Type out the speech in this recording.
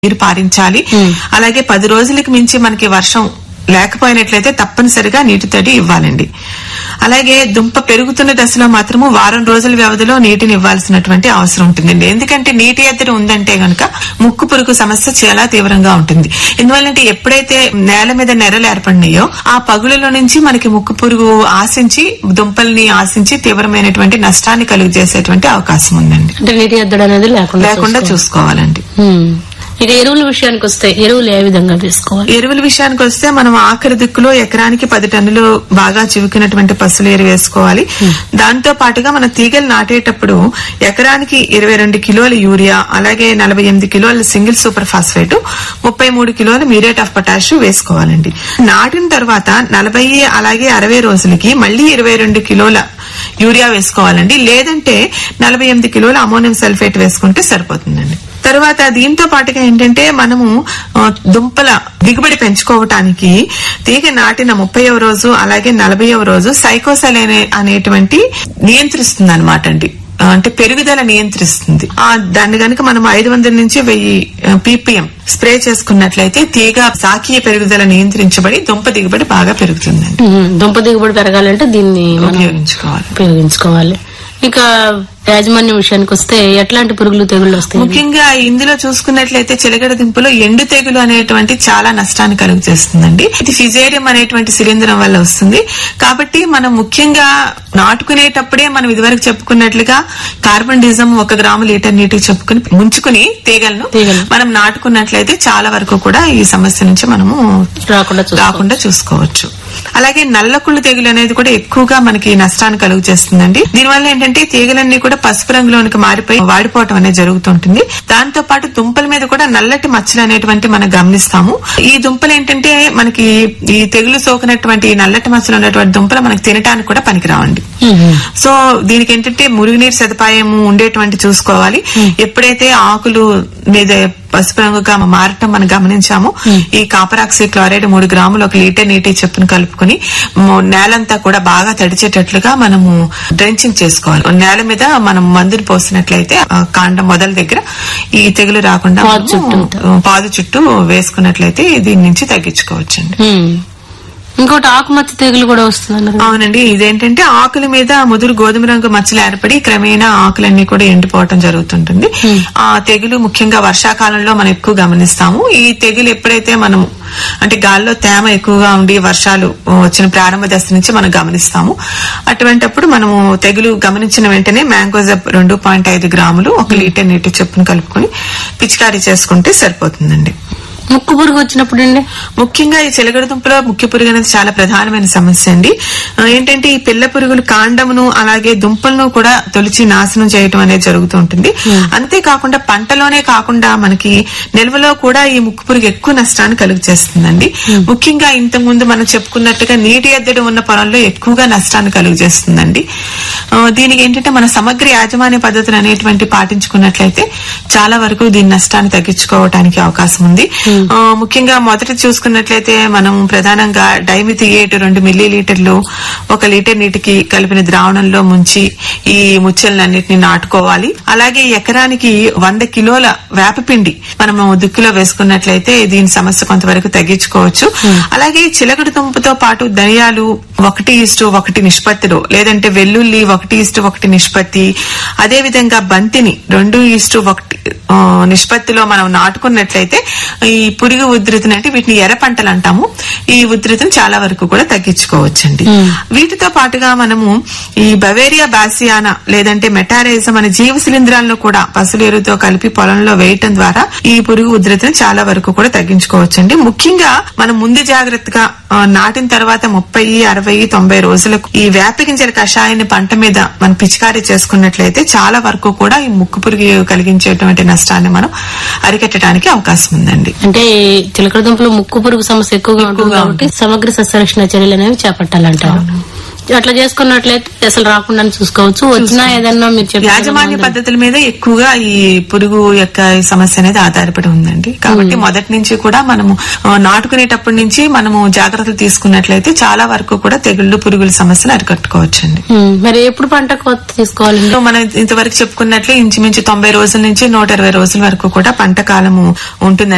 నీరు పారించాలి అలాగే పది రోజులకి మించి మనకి వర్షం లేకపోయినట్లయితే తప్పనిసరిగా నీటి తడి ఇవ్వాలండి అలాగే దుంప పెరుగుతున్న దశలో మాత్రము వారం రోజుల వ్యవధిలో నీటిని ఇవ్వాల్సినటువంటి అవసరం ఉంటుందండి ఎందుకంటే నీటి ఎద్దడి ఉందంటే గనుక ముక్కు పురుగు సమస్య చాలా తీవ్రంగా ఉంటుంది ఎందువల్లంటే ఎప్పుడైతే నేల మీద నెరలు ఏర్పడినాయో ఆ పగులలో నుంచి మనకి ముక్కు పురుగు ఆశించి దుంపల్ని ఆశించి తీవ్రమైనటువంటి నష్టాన్ని కలుగు చేసేటువంటి అవకాశం ఉందండి అంటే నీటి ఎద్దడి అనేది లేకుండా లేకుండా చూసుకోవాలి. చూసుకోవాలండి ఉమ్. ఇక ఎరువుల విషయానికి వస్తే ఎరువులు ఏ విధంగా వేసుకోవాలి ఎరువుల విషయానికి వస్తే మనం ఆఖరి దిక్కులో ఎకరానికి పది టన్నులు బాగా చివుకినటువంటి పసులు ఎరువు వేసుకోవాలి దాంతో పాటుగా మన తీగలు నాటేటప్పుడు ఎకరానికి ఇరవై రెండు కిలోల యూరియా అలాగే నలభై ఎనిమిది కిలోల సింగిల్ సూపర్ ఫాస్ఫేట్ ముప్పై మూడు కిలోల మ్యూరేట్ ఆఫ్ పొటాష్ వేసుకోవాలండి నాటిన తర్వాత నలభై అలాగే అరవై రోజులకి మళ్ళీ ఇరవై రెండు కిలోల యూరియా వేసుకోవాలండి లేదంటే నలభై ఎనిమిది కిలోల అమోనియం సల్ఫేట్ వేసుకుంటే సరిపోతుందండి తర్వాత దీంతో పాటుగా ఏంటంటే మనము ఆ, దుంపల దిగుబడి పెంచుకోవటానికి తీగ నాటిన ముప్పైవ రోజు అలాగే నలభైవ రోజు సైకోసల్ అనే అనేటువంటి నియంత్రిస్తుంది అనమాట అండి ఆ, అంటే పెరుగుదల నియంత్రిస్తుంది ఆ దాన్ని గనుక మనం ఐదు వందల నుంచి వెయ్యి పీపీఎం స్ప్రే చేసుకున్నట్లయితే తీగ సాకీయ పెరుగుదల నియంత్రించబడి దుంప దిగుబడి బాగా పెరుగుతుందండి ఉమ్. దుంప దిగుబడి పెరగాలంటే దీన్ని మనం ఉపయోగించుకోవాలి ఉపయోగించుకోవాలి ఇక యాజమాన్యం విషయానికి వస్తే ఎట్లాంటి పురుగులు తెగుళ్ళు వస్తాయి ముఖ్యంగా ఇందులో చూసుకున్నట్లయితే చిలకడ దింపులో ఎండు తెగులు అనేటువంటి చాలా నష్టాన్ని కలుగు చేస్తుందండి ఇది ఫిజేరియం అనేటువంటి శిలీంధ్రం వల్ల వస్తుంది కాబట్టి మనం ముఖ్యంగా నాటుకునేటప్పుడే మనం ఇదివరకు చెప్పుకున్నట్లుగా కార్బన్ డిజం ఒక గ్రాము లీటర్ నీటికి చెప్పుకుని ముంచుకుని తీగలను తీగలను. మనం నాటుకున్నట్లయితే చాలా వరకు కూడా ఈ సమస్య నుంచి మనము రాకుండా చూసుకోవాలి రాకుండా చూసుకోవచ్చు అలాగే నల్లకుళ్ళు తెగులు అనేది కూడా ఎక్కువగా మనకి నష్టాన్ని కలుగు చేస్తుందండి దీనివల్ల ఏంటంటే తీగలన్నీ కూడా పసుపు రంగులోనికి మారిపోయి వాడిపోవటం అనేది జరుగుతుంటుంది దాంతో పాటు దుంపల మీద కూడా నల్లటి మచ్చలు అనేటువంటి మనం గమనిస్తాము ఈ దుంపలు ఏంటంటే మనకి ఈ తెగులు సోకినటువంటి ఈ నల్లటి మచ్చలు ఉన్నటువంటి దుంపలు మనకి తినడానికి కూడా పనికిరావండి ఉమ్. సో దీనికి ఏంటంటే మురుగునీరు సదుపాయం ఉండేటువంటి చూసుకోవాలి ఎప్పుడైతే ఆకులు మీద పసుపు రంగుగా మారటం మనం గమనించాము ఈ కాపరాక్సి క్లోరైడ్ మూడు గ్రాములు ఒక లీటర్ నీటి చెప్పును కలుపుకుని మొ- నేలంతా కూడా బాగా తడిచేటట్లుగా మనము డ్రెంచింగ్ చేసుకోవాలి నేల మీద మనం మందుని పోసినట్లయితే ఆ కాండం మొదల దగ్గర ఈ తెగులు రాకుండా పాదు చుట్టూ మనము, పాదు చుట్టూ వేసుకున్నట్లయితే దీని నుంచి తగ్గించుకోవచ్చండి ఉమ్. ఇంకోటి ఆకుమచ్చ తెగులు కూడా వస్తుంది అన్నారు కదా. అవునండి ఇదేంటంటే ఆకుల మీద ముదురు గోధుమ రంగు మచ్చలు ఏర్పడి క్రమేణా ఆకులన్నీ కూడా ఎండిపోవటం జరుగుతుంటుంది ఆ తెగులు ముఖ్యంగా వర్షాకాలంలో మనం ఎక్కువ గమనిస్తాము ఈ తెగులు ఎప్పుడైతే మనం అంటే గాల్లో తేమ ఎక్కువగా ఉండి వర్షాలు వచ్చిన ప్రారంభ దశ నుంచి మనం గమనిస్తాము అటువంటప్పుడు మనము తెగులు గమనించిన వెంటనే మ్యాంగోజబ్ రెండు పాయింట్ ఐదు గ్రాములు ఒక లీటర్ నీటి చొప్పున కలుపుకొని పిచికారీ చేసుకుంటే సరిపోతుందండి ముక్కు పురుగు వచ్చినప్పుడు అండి ముఖ్యంగా ఈ చిలకడ దుంపలో ముఖ్య పురుగు అనేది చాలా ప్రధానమైన సమస్య అండి ఆ, ఏంటంటే ఈ పిల్ల పురుగులు కాండమును అలాగే దుంపలను కూడా తొలిచి నాశనం చేయటం అనేది జరుగుతూ ఉంటుంది అంతేకాకుండా పంటలోనే కాకుండా మనకి నిల్వలో కూడా ఈ ముక్కు పురుగు ఎక్కువ నష్టాన్ని కలుగు చేస్తుందండి ముఖ్యంగా ఇంతకు ముందు మనం చెప్పుకున్నట్టుగా నీటి ఎద్దడి ఉన్న పొలంలో ఎక్కువగా నష్టాన్ని కలుగు చేస్తుందండి ఆ, దీనికి ఏంటంటే మన సమగ్ర యాజమాన్య పద్ధతులు అనేటువంటి పాటించుకున్నట్లయితే చాలా వరకు దీని నష్టాన్ని తగ్గించుకోవడానికి అవకాశం ఉంది ఆ, ముఖ్యంగా మొదట చూసుకున్నట్లయితే మనం ప్రధానంగా డైమిథియేట్ రెండు మిల్లీ లీటర్లు ఒక లీటర్ నీటికి కలిపిన ద్రావణంలో ముంచి ఈ ముచ్చలన్నిటిని నాటుకోవాలి అలాగే ఎకరానికి వంద కిలోల వేపపిండి మనము దుక్కిలో వేసుకున్నట్లయితే దీని సమస్య కొంతవరకు తగ్గించుకోవచ్చు అలాగే చిలకడ దుంపతో పాటు ధనియాలు ఒకటి ఇస్టు ఒకటి నిష్పత్తిలో లేదంటే వెల్లుల్లి ఒకటి ఇస్టు ఒకటి నిష్పత్తి అదే విధంగా బంతిని రెండు ఇస్టు ఒకటి ఆ, నిష్పత్తిలో మనం నాటుకున్నట్లయితే ఈ పురుగు ఉధృతిని అంటే వీటిని ఎర్ర పంటలు అంటాము ఈ ఉధృతిని చాలా వరకు కూడా తగ్గించుకోవచ్చండి వీటితో పాటుగా మనము ఈ బవేరియా బాసియానా లేదంటే మెటారైజం అనే జీవ శిలీంధ్రాలను కూడా పసులు ఎరువుతో కలిపి పొలంలో వేయటం ద్వారా ఈ పురుగు ఉధృతిని చాలా వరకు కూడా తగ్గించుకోవచ్చండి ముఖ్యంగా మనం ముందు జాగ్రత్తగా ఆ, నాటిన తర్వాత ముప్పై అరవై తొంభై రోజులకు ఈ వేప గింజల కషాయాన్ని పంట మీద మనం పిచికారీ చేసుకున్నట్లయితే చాలా వరకు కూడా ఈ ముక్కు పురుగు కలిగించేటువంటి నష్టాన్ని మనం అరికట్టడానికి అవకాశం ఉందండి అంటే చిలకడ దుంపలో ముక్కు పురుగు సమస్య ఎక్కువగా ఉంటుంది కాబట్టి సమగ్ర సస్యరక్షణ చర్యలు అనేవి చేపట్టాలంటారు అట్లా చేసుకున్నట్లయితే అసలు రాకుండా చూసుకోవచ్చు వచ్చినా ఏదన్నా మీరు చెప్పిన యాజమాన్య పద్ధతుల మీద ఎక్కువగా ఈ పురుగు యొక్క ఈ సమస్య అనేది ఆధారపడి ఉందండి కాబట్టి మొదటి నుంచి కూడా మనము ఆ, నాటుకునేటప్పటి నుంచి మనము జాగ్రత్తలు తీసుకున్నట్లయితే చాలా వరకు కూడా తెగుళ్ళు పురుగుల సమస్యలు అరికట్టుకోవచ్చండి ఉమ్, మరి ఎప్పుడు పంట కోత తీసుకోవాలండి సో మనం ఇంతవరకు చెప్పుకున్నట్లే ఇంచుమించు తొంభై రోజుల నుంచి నూట ఇరవై రోజుల వరకు కూడా పంట కాలము ఉంటుందండి